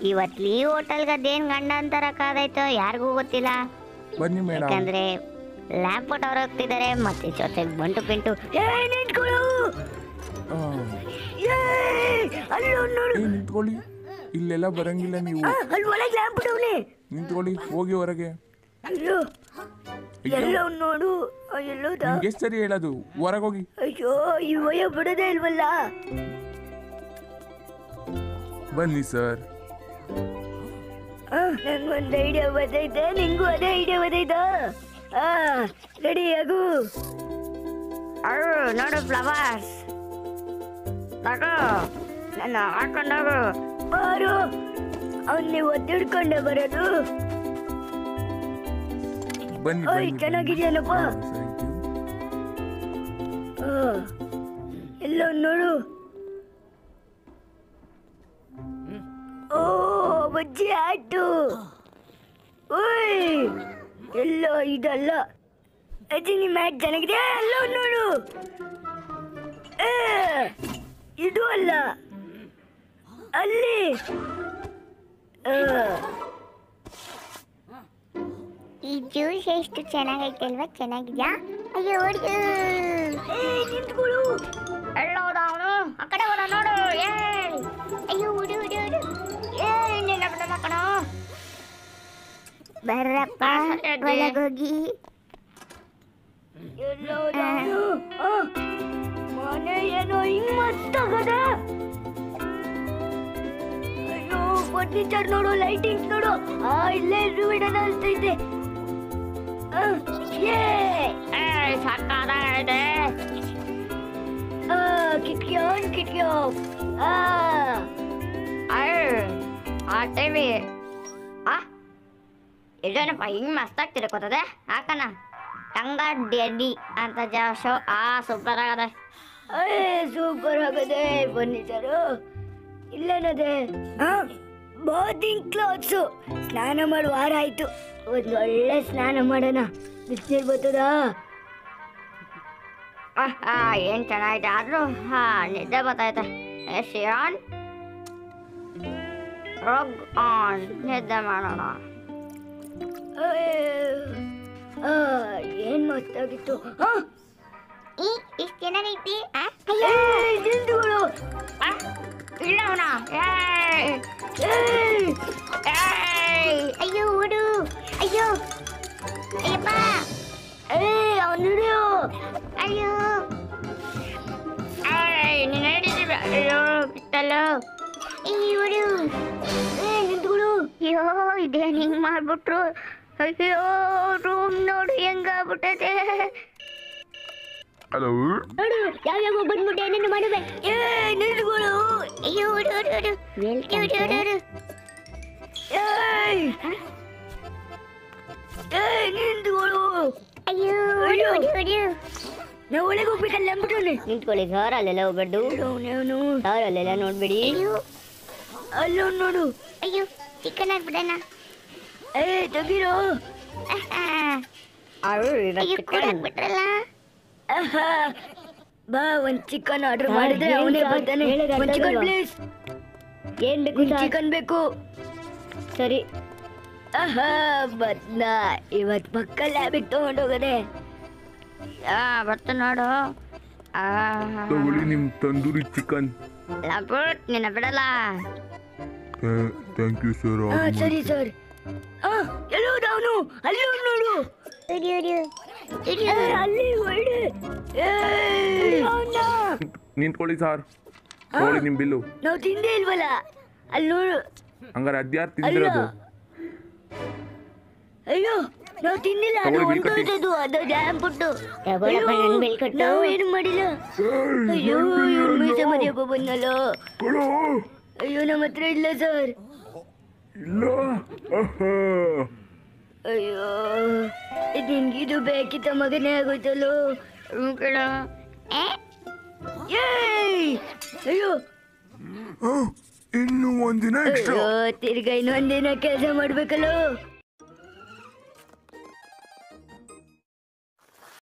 ಇವತ್ತು ಈ ಹೋಟೆಲ್ಗೆ ಅದೇನ್ ಗಂಡ ಅಂತಾರಕ್ಕಾದೈತೋ ಯಾರಿಗೂ ಗೊತ್ತಿಲ್ಲ ಬನ್ನಿ ಮೇಡಮ್ ಯಾಕಂದ್ರೆ ಲ್ಯಾಂಪ್ ಅವ್ರು ಹೋಗ್ತಿದ್ದಾರೆ ಮತ್ತೆ ಜೊತೆಗೆ ಬಂಟು ಪಿಂಟು ಏ ನಿಂತ್ಕೊಳ್ಳು ಏ ಅಲ್ಲಿ ನೋಡು ಏ ನಿಂತ್ಕೊಳ್ಳಿ ಇಲ್ಲೆಲ್ಲ ಬರಂಗಿಲ್ಲ ನೀವು ಅಲ್ಲಿ ಒಳಗೆ ಲ್ಯಾಂಪ್ ಬಿಡವ್ನೆ ನಿಂತ್ಕೊಳ್ಳಿ ಹೋಗಿ ಹೊರಗೆ ಅಯ್ಯೋ ಎಲ್ಲೋ ನೋಡು ಎಲ್ಲೋ ನಿಮ್ಗೆ ಎಷ್ಟು ಸರಿ ಹೇಳೋದು ಹೊರಗೋಗಿ ಅಯ್ಯೋ ಈ ವಯ ಬಿಡೋದೇ ಇಲ್ವಲ್ಲ ಬನ್ನಿ ಸರ್ ನಂಗೊಂದು ಐಡಿಯಾ ಬರ್ತೈತೆ ನಿಂಗೂ ಅದೇ ಐಡಿಯಾ ಬರ್ತೈತಾ ಆ ರೆಡಿ ಆಗು ಅರು ನೋಡು ಫ್ಲವರ್ಸ್ ತಗೋ ನನ್ನ ಹಾಕೊಂಡೋಗು ಬಾರು ಅವ್ನ್ ನೀವು ಒತ್ತಿಡ್ಕೊಂಡೆ ಬರೋದು ಬನ್ನಿ ಓಯ್ ಬನ್ನಿ ಚೆನ್ನಾಗಿದ್ಯಾನಪ್ಪ ಥ್ಯಾಂಕ್ ಯು ಆ, ಎಲ್ಲೋ ನೋಡು ಓ ಬಜ್ಜಿ ಆಟು ಓಯ್ ಎಲ್ಲೋ ಇದಲ್ಲ ಅಜ್ಜಿ ನಿಮ್ಮ ಮ್ಯಾಟ್ ಚೆನ್ನಾಗಿದೆ ಎಲ್ಲೋ ನೋಡು ಏ, ಇದು ಅಲ್ಲ ಅಲ್ಲಿ ಆ. ಈ ಜ್ಯೂಸ್ ಎಷ್ಟು ಚೆನ್ನಾಗೈತೆ ಅಲ್ವಾ ಚೆನ್ನಾಗಿದ್ಯಾ ಅಯ್ಯೋ ಹೊಡ್ದು ಏ, ನಿಂತ್ಕೊಳ್ಳು ಎಲ್ಲೋದ ಅವನು ಆ ಕಡೆ ಹೋದ ನೋಡು ಏ ಅಯ್ಯೋ ಹುಡು ಹುಡು ಹುಡು ಏ ನಿನ್ನ ಬಿಡಲ್ಲ ಕಣೋ ಬರ್ರಪ್ಪ ಒಳಗೋಗಿ ಎಲ್ಲೋ ನಾನು ಆ, ಮನೆ ಏನೋ ಹಿಂಗ್ ಮಸ್ತಾಗದೆ ಅಯ್ಯೋ ಫರ್ನಿಚರ್ ನೋಡು ಲೈಟಿಂಗ್ ನೋಡು ಆ ಇಲ್ಲೇ ಇರು ಬಿಡೋಣ ಅನ್ಸ್ತೈತೆ ಆ, ಯೇ ಸಾಕಾಗಿದೆ ಆ, ಕಿಟಕಿ ಆನ್ ಕಿಟಕಿ ಆಫ್ ಆ ಆ ಟಿವಿ ಆ ಇದೇನಪ್ಪ ಹಿಂಗ್ ಮಸ್ತಾಗಿ ತಿರ್ಕೋತದೆ ಹಾಕಣ ಟಂಗ ಡೆಡಿ ಅಂತ ಜಾ ಶೋ ಆ ಸೂಪರ್ ಆಗದೆ ಅಯ್ಯ ಸೂಪರ್ ಆಗದೆ ಫರ್ನಿಚರು ಇಲ್ಲೇನದೆ ಬಾದಿಂಗ್ ಕ್ಲಾತ್ಸು ಸ್ನಾನ ಮಾಡಿ ವಾರ ಆಯ್ತು ಒಂದು ಒಳ್ಳೆ ಸ್ನಾನ ಮಾಡೋಣ ಬಿಸಿನೀರು ಬರ್ತದಾ ಆ ಏನ್ ಚೆನ್ನಾಗಿದೆ ಆದ್ರೂ ಹಾ ನಿದ್ದೆ ಬರ್ತೈತೆ ಎಸ್ ಆನ್ ರೋಗ್ ಆನ್ ನಿದ್ದೆ ಮಾಡೋಣ ಆ, ಏನ್ ಮಸ್ತಾಗಿತ್ತು ಆ, ಈ ಇಷ್ಟು ಚೆನ್ನಾಗೈತಿ ಆ? ಏ, ನಿಂತ್ಕೊಳ್ಳು. ಆ? ಇಲ್ಲ ಅವನ ಏಯ್, ಅಯ್ಯೋ ಓಡು ಅಯ್ಯೋ ಅಯ್ಯಪ್ಪ ಏಯ್, ಅವ್ನ್ ಹಿಡಿಯು. ಅಯ್ಯೋ ಏಯ್, ನೀನ್ ಹೇಳಿದೀವಿ ಅಯ್ಯೋ ಬಿಟ್ಟಲ್ಲ ಅಯ್ಯೋ ಓಡು ಏಯ್, ನಿಂತ್ಕೊಳ್ಳು. ಅಯ್ಯೋ ಇದೇನ್ ಹಿಂಗ್ ಮಾಡ್ಬಿಟ್ರು ಅಯ್ಯೋ ರೂಮ್ ನೋಡು ಹೆಂಗಾಗ್ಬಿಟ್ಟದೆ ಹಲೋ ನೋಡು ಯಾವ್ಯಾವ ಬಂದ್ಬಿಟ್ಟು ಏನೇನು ಮಾಡುವೆ ಏಯ್, ನಿಂತ್ಕೊಳ್ಳು. ಅಯ್ಯೋ ಓಡು ಓಡು ಓಡು ಓಡು ಓಡು ಓಡು ಏಯ್. ಏಯ್, ನಿಂತ್ಕೊಳ್ಳು. ಅಯ್ಯೋ ಓಡು ಓಡು ಓಡು ನಾ ಒಳಗೆ ಹೋಗ್ಬೇಕಲ್ಲ ಅಂದ್ಬಿಟ್ಟವ್ನೆ. ನಿಂತ್ಕೊಳ್ಳಿ ಸರ್ ಅಲ್ಲೆಲ್ಲ ಹೋಗ್ಬೇಡ್ದು ಅವ್ನು ಸರ್ ಅಲ್ಲೆಲ್ಲ ನೋಡ್ಬೇಡಿ ಅಯ್ಯೋ ಅಲ್ಲೊಂದು ನೋಡು ಅಯ್ಯೋ ಚಿಕನ್ ಹಾಕ್ಬಿಡಣ ಏ ತೆಗೀರೋ ಅಯ್ಯೋ ಕೂಡ ಹಾಕ್ಬಿಟ್ರಲ್ಲ ಆಹಾ. ಬಾ ಒಂದ್ ಚಿಕನ್ ಆರ್ಡರ್ ಮಾಡಿದ್ರೆ ಅವನೇ ಬರ್ತಾನೆ ಒಂದ್ ಚಿಕನ್ ಪ್ಲೀಸ್ ಏನ್ ಬೇಕು ಒಂದ್ ಚಿಕನ್ ಬೇಕು ಸರಿ ಆಹಾ ಬದ್ನ ಇವತ್ ಪಕ್ಕ ಲ್ಯಾಬಿಗೆ ತಗೊಂಡೋಗದೆ ಆ ಬರ್ತ ನೋಡು ಆ ತಗೊಳ್ಳಿ ನಿಮ್ ತಂದೂರಿ ಚಿಕನ್ ಲಪುಟ್ ನಿನ್ನ ಬಿಡಲ್ಲ ಥ್ಯಾಂಕ್ ಯು ಸರ್ ಹಾ ಸರಿ ಸರ್ ಆ ಎಲ್ಲೋದ ಅವನು ಅಲ್ಲಿ ಹೋಗ್ ನೋಡು ಇಡಿ ಇಡಿ ಇಡಿ ಏ, ಅಲ್ಲಿ ಹೊರಡು ನಿಂತ್ಕೊಳ್ಳಿ ಸರ್ ತಗೊಳ್ಳಿ ನಿಮ್ ಬಿಲ್ಲು ನಾವು ತಿಂದೇ ಇಲ್ವಲ್ಲ ಅಲ್ಲಿ ನೋಡು ಹಂಗಾರೆ ಅದ್ಯಾರು ತಿಂದಿರೋದು ಅಯ್ಯೋ ನಾವು ತಿಂದಿಲ್ಲ ಅದು ತಗೊಳ್ಳಿ, ಬಿಲ್ ಕಟ್ಟಿ. ಹೊಂಟೋದದು ಅದು ಡ್ಯಾಮ್ ಬಿಟ್ಟು ತಗೊಳಪ್ಪ ನನ್ ಬಿಲ್ ಕಟ್ಟು ನಾವು ಏನು ಮಾಡಿಲ್ಲ ಅಯ್ಯೋ ಇವ್ರ ಮೀಸೆ ಮರಿಯಪ್ಪ ಬಂದಲ್ಲ ಅಯ್ಯೋ ನಮ್ಮ ಹತ್ರ ಇಲ್ಲ ಸರ್ ಇಲ್ಲ ಆಹಾ. ಅಯ್ಯೋ ಇದ್ ನಿನ್ಗಿದು ಬೇಕಿತ್ತ ಮಗನೇ ಆಗೋಯ್ತಲ್ಲೋ ಹ್ಞೂ ಕೇಳು ಏ ಏಯ್ ಅಯ್ಯೋ ಆ, ಇನ್ನು ಒಂದಿನ ಎಕ್ಸ್ಟ್ರಾ ಅಯ್ಯೋ ತಿರ್ಗಾ ಇನ್ನೊಂದಿನ ಕೆಲಸ ಮಾಡ್ಬೇಕಲ್ಲೋ